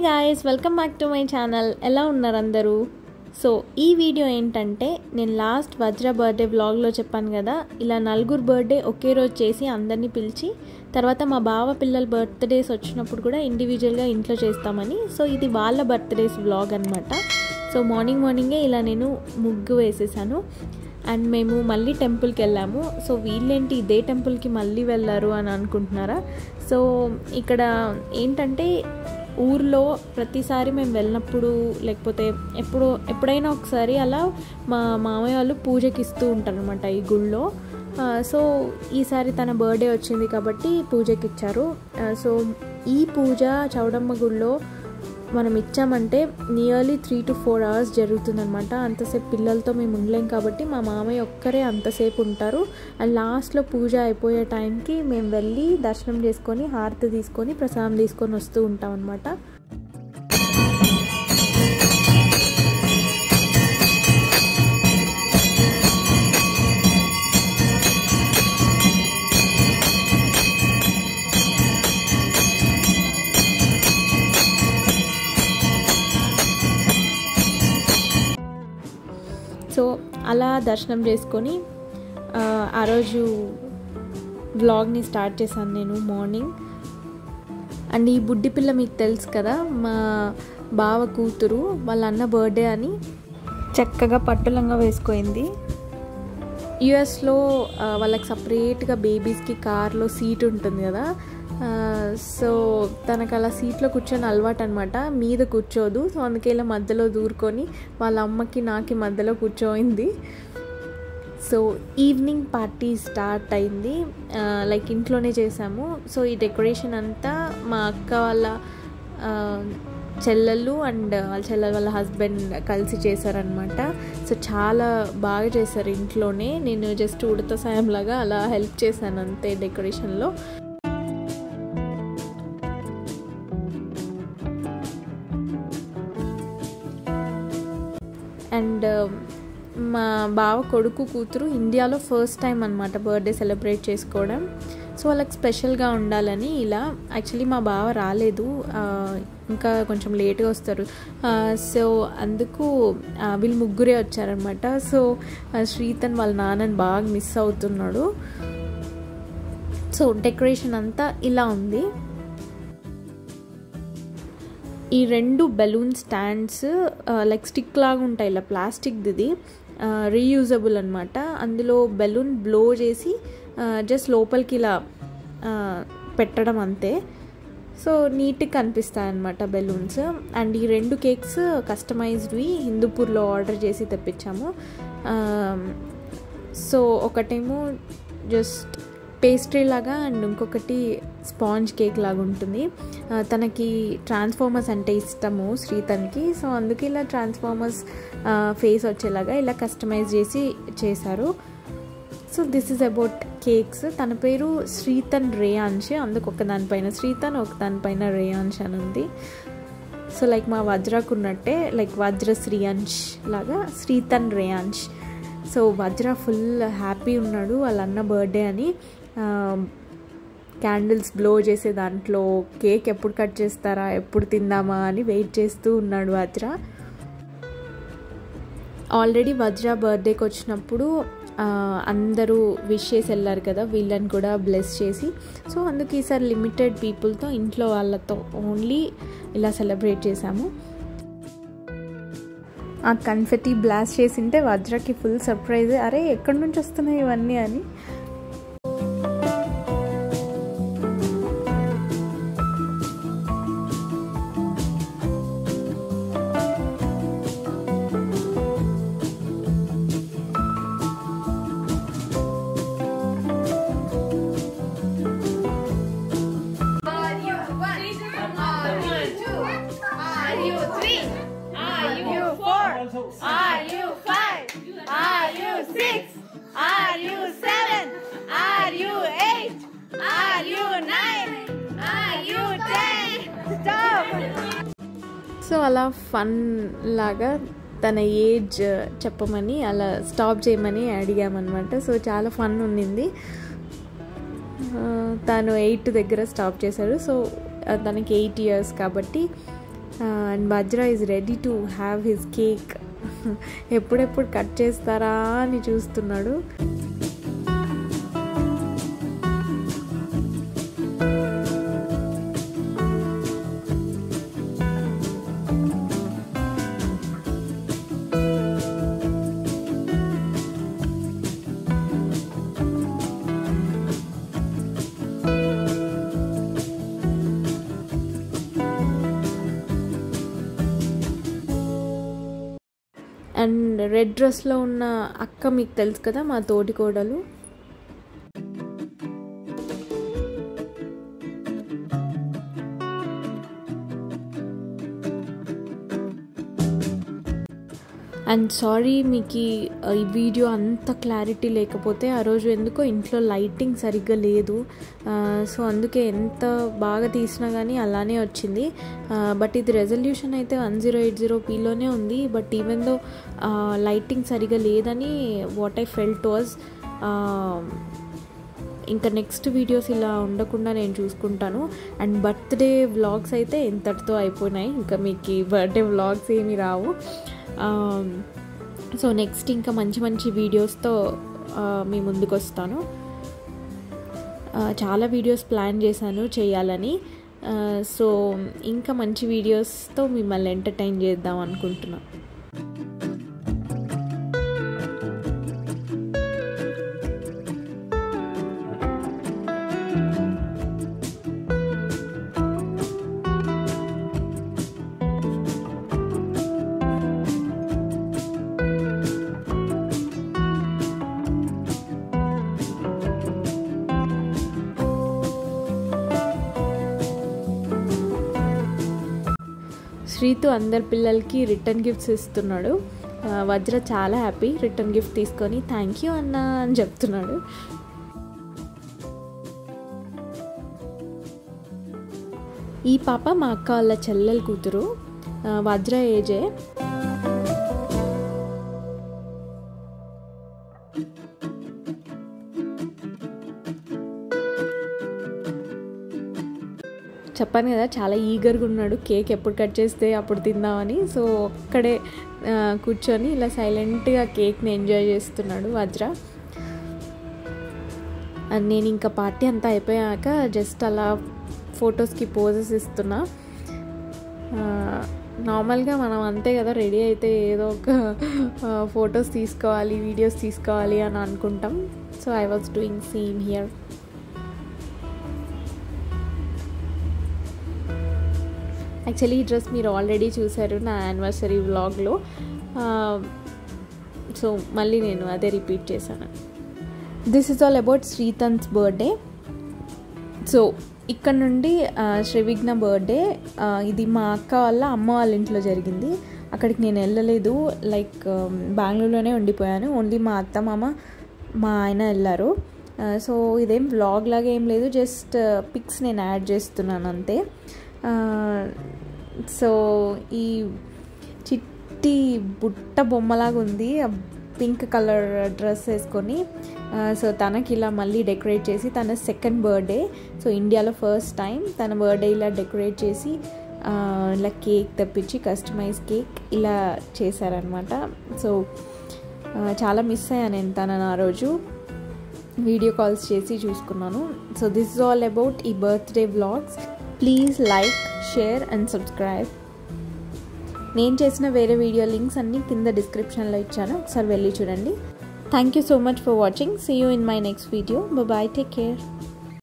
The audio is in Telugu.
Guys welcome back to my channel ఎలా ఉన్నారు అందరూ సో ఈ వీడియో ఏంటంటే నేను లాస్ట్ వజ్ర బర్త్డే వ్లాగ్లో చెప్పాను కదా ఇలా నలుగురు బర్త్డే ఒకే రోజు చేసి అందరినీ పిలిచి తర్వాత మా బావ పిల్లల బర్త్డేస్ వచ్చినప్పుడు కూడా ఇండివిజువల్గా ఇంట్లో చేస్తామని సో ఇది వాళ్ళ బర్త్డేస్ వ్లాగ్ అనమాట సో మార్నింగ్ మార్నింగే ఇలా నేను ముగ్గు వేసేసాను అండ్ మేము మళ్ళీ టెంపుల్కి వెళ్ళాము సో వీళ్ళేంటి ఇదే టెంపుల్కి మళ్ళీ వెళ్ళారు అని అనుకుంటున్నారా సో ఇక్కడ ఏంటంటే ఊర్లో ప్రతిసారి మేము వెళ్ళినప్పుడు లేకపోతే ఎప్పుడు ఎప్పుడైనా ఒకసారి అలా మా మామయ్య వాళ్ళు పూజకి ఇస్తూ ఉంటారు అనమాట ఈ గుళ్ళో సో ఈసారి తన బర్త్డే వచ్చింది కాబట్టి పూజకి ఇచ్చారు సో ఈ పూజ చౌడమ్మ గుళ్ళో మనం ఇచ్చామంటే nearly three to four hours జరుగుతుందనమాట అంతసేపు పిల్లలతో మేము ఉండలేం కాబట్టి మా మామయ్య ఒక్కరే అంతసేపు ఉంటారు అండ్ లాస్ట్లో పూజ అయిపోయే టైంకి మేము వెళ్ళి దర్శనం చేసుకొని హారతి తీసుకొని ప్రసాదం తీసుకొని వస్తూ ఉంటాం అనమాట సో అలా దర్శనం చేసుకొని ఆ రోజు వ్లాగ్ని స్టార్ట్ చేశాను నేను మార్నింగ్ అండ్ ఈ బుడ్డి పిల్ల మీకు తెలుసు కదా మా బావ కూతురు వాళ్ళ అన్న బర్త్డే అని చక్కగా పట్టులంగా వేసుకుంది యుఎస్లో వాళ్ళకి సపరేట్గా బేబీస్కి కార్లో సీట్ ఉంటుంది కదా సో తనకు అలా సీట్లో కూర్చొని అలవాటు అనమాట మీద కూర్చోదు సో అందుకే ఇలా మధ్యలో దూరుకొని వాళ్ళ అమ్మకి నాకి మధ్యలో కూర్చోయింది సో ఈవినింగ్ పార్టీ స్టార్ట్ అయింది లైక్ ఇంట్లోనే చేసాము సో ఈ డెకరేషన్ అంతా మా అక్క వాళ్ళ చెల్లెళ్ళు అండ్ వాళ్ళ చెల్లెలు వాళ్ళ హస్బెండ్ కలిసి చేశారనమాట సో చాలా బాగా చేశారు ఇంట్లోనే నేను జస్ట్ ఉడత సాయంలాగా అలా హెల్ప్ చేశాను అంతే డెకరేషన్లో అండ్ మా బావ కొడుకు కూతురు ఇండియాలో ఫస్ట్ టైం అనమాట బర్త్డే సెలబ్రేట్ చేసుకోవడం సో వాళ్ళకి స్పెషల్గా ఉండాలని ఇలా యాక్చువల్లీ మా బావ రాలేదు ఇంకా కొంచెం లేట్గా వస్తారు సో అందుకు వీళ్ళు ముగ్గురే వచ్చారనమాట సో శ్రీతన్ వాళ్ళ నాన్నని బాగా మిస్ అవుతున్నాడు సో డెకరేషన్ అంతా ఇలా ఉంది ఈ రెండు బెలూన్ స్టాండ్స్ లైక్ స్టిక్ లాగా ఉంటాయి ఇలా ప్లాస్టిక్ది రీయూజబుల్ అనమాట అందులో బెలూన్ బ్లో చేసి జస్ట్ లోపలికి ఇలా పెట్టడం అంతే సో నీట్గా కనిపిస్తాయి అనమాట బెలూన్స్ అండ్ ఈ రెండు కేక్స్ కస్టమైజ్డ్వి హిందూపూర్లో ఆర్డర్ చేసి తెప్పించాము సో ఒకటేమో జస్ట్ పేస్ట్రీ లాగా అండ్ ఇంకొకటి స్పాంజ్ కేక్ లాగా ఉంటుంది తనకి ట్రాన్స్ఫార్మర్స్ అంటే ఇష్టము శ్రీతన్కి సో అందుకే ఇలా ట్రాన్స్ఫార్మర్స్ ఫేస్ వచ్చేలాగా ఇలా కస్టమైజ్ చేసి చేశారు so this is about cakes తన పేరు శ్రీతన్ రేయాన్ష్ అందుకు ఒక దానిపైన శ్రీతన్ ఒక దానిపైన రేయాన్ష్ అని ఉంది సో లైక్ మా వజ్రకు ఉన్నట్టే లైక్ వజ్ర శ్రీయాంష్ లాగా Sritan Reyansh so Vajra full happy ఉన్నాడు వాళ్ళ అన్న బర్త్డే అని క్యాండిల్స్ బ్లో చేసే దాంట్లో కేక్ ఎప్పుడు కట్ చేస్తారా ఎప్పుడు తిందామా అని వెయిట్ చేస్తూ ఉన్నాడు వజ్ర ఆల్రెడీ వజ్ర బర్త్డేకి వచ్చినప్పుడు అందరూ విష్ చేసి వెళ్ళారు కదా వీళ్ళని కూడా బ్లెస్ చేసి సో అందుకు ఈసారి లిమిటెడ్ పీపుల్తో ఇంట్లో వాళ్ళతో ఓన్లీ ఇలా సెలబ్రేట్ చేశాము ఆ కన్ఫెటీ బ్లాస్ట్ చేసింటే వజ్రకి ఫుల్ సర్ప్రైజ్ అరే ఎక్కడి నుంచి వస్తున్నాయి ఇవన్నీ అని Are you five? Are you six? Are you seven? Are you eight? Are you nine? Are you ten? Stop! So అలా ఫన్ లాగా తన ఏజ్ చెప్పమని అలా స్టాప్ చేయమని అడిగామన్నమాట సో చాలా ఫన్ ఉండింది తను ఎయిట్ దగ్గర స్టాప్ చేశాడు సో తనకి ఎయిట్ ఇయర్స్ కాబట్టి and Vajra is ready to have his cake ఎప్పుడెప్పుడు కట్ చేస్తారా అని చూస్తున్నాడు అండ్ రెడ్ డ్రెస్లో ఉన్న అక్క మీకు తెలుసు కదా మా తోటి కోడలు అండ్ సారీ మీకు ఈ- ఈ వీడియో అంత క్లారిటీ లేకపోతే ఆ రోజు ఎందుకో ఇంట్లో లైటింగ్ సరిగ్గా లేదు సో అందుకే ఎంత బాగా తీసినా కానీ అలానే వచ్చింది బట్ ఇది రెజల్యూషన్ అయితే వన్ జీరో ఎయిట్ జీరో పీలోనే ఉంది బట్ ఈవెన్ దో లైటింగ్ సరిగ్గా లేదని వాట్ ఐ ఫెల్ట్ వాజ్ ఇంకా నెక్స్ట్ వీడియోస్ ఇలా ఉండకుండా నేను చూసుకుంటాను అండ్ బర్త్డే వ్లాగ్స్ అయితే ఇంతటితో అయిపోయినాయి ఇంకా మీకు బర్త్డే వ్లాగ్స్ ఏమి రావు సో నెక్స్ట్ ఇంకా మంచి మంచి వీడియోస్తో మీ ముందుకు వస్తాను ఆ, చాలా వీడియోస్ ప్లాన్ చేశాను చేయాలని ఆ, సో ఇంకా మంచి వీడియోస్తో మిమ్మల్ని ఎంటర్టైన్ చేద్దాం అనుకుంటున్నాను శ్రీతు అందరి పిల్లలకి రిటర్న్ గిఫ్ట్స్ ఇస్తున్నాడు ఆ, వజ్ర చాలా హ్యాపీ రిటర్న్ గిఫ్ట్ తీసుకొని థ్యాంక్ యూ అన్న అని చెప్తున్నాడు ఈ పాప మా అక్క వాళ్ళ చెల్లెల కూతురు ఆ, వజ్ర ఏజే చెప్పాను కదా చాలా ఈగర్గా ఉన్నాడు కేక్ ఎప్పుడు కట్ చేస్తే అప్పుడు తిందామని సో ఒక్కడే ఆ, కూర్చొని ఇలా సైలెంట్గా కేక్ని ఎంజాయ్ చేస్తున్నాడు వజ్ర అండ్ నేను ఇంకా పార్టీ అంతా అయిపోయాక జస్ట్ అలా ఫొటోస్కి పోజెస్ ఇస్తున్నా నార్మల్గా మనం అంతే కదా రెడీ అయితే ఏదో ఒక ఫొటోస్ తీసుకోవాలి వీడియోస్ తీసుకోవాలి అని అనుకుంటాం so I was doing same here actually ఈ డ్రెస్ మీరు ఆల్రెడీ చూశారు నా యానివర్సరీ వ్లాగ్లో సో మళ్ళీ నేను అదే రిపీట్ చేశాను దిస్ ఇస్ ఆల్ అబౌట్ శ్రీతన్స్ బర్త్డే సో ఇక్కడ నుండి ఆ, శ్రీవిఘ్న బర్త్డే ఆ, ఇది మా అక్క వాళ్ళ అమ్మ వాళ్ళ ఇంట్లో జరిగింది అక్కడికి నేను వెళ్ళలేదు లైక్ బెంగళూరులోనే ఉండిపోయాను ఓన్లీ మా అత్త మామ మా ఆయన వెళ్ళారు ఆ, సో ఇదేం వ్లాగ్ లాగా ఏం లేదు జస్ట్ పిక్స్ నేను యాడ్ చేస్తున్నాను అంతే ఆ, సో ఈ చిట్టి బుట్ట బొమ్మలాగా ఉంది ఆ పింక్ కలర్ డ్రెస్ వేసుకొని ఆ, సో తనకి ఇలా మళ్ళీ డెకరేట్ చేసి తన సెకండ్ బర్త్డే సో ఇండియాలో ఫస్ట్ టైం తన బర్త్డే ఇలా డెకరేట్ చేసి ఆ, ఇలా కేక్ తెప్పించి కస్టమైజ్ కేక్ ఇలా చేశారనమాట సో ఆ, చాలా మిస్ అయ్యాను నేను తనని ఆ రోజు వీడియో కాల్స్ చేసి చూసుకున్నాను so this is all about ఈ birthday vlogs please like share and subscribe నేను చేసిన వేరే వీడియో లింక్స్ అన్నీ కింద డిస్క్రిప్షన్లో ఇచ్చాను ఒకసారి వెళ్ళి చూడండి thank you so much for watching see you in my next video bye take care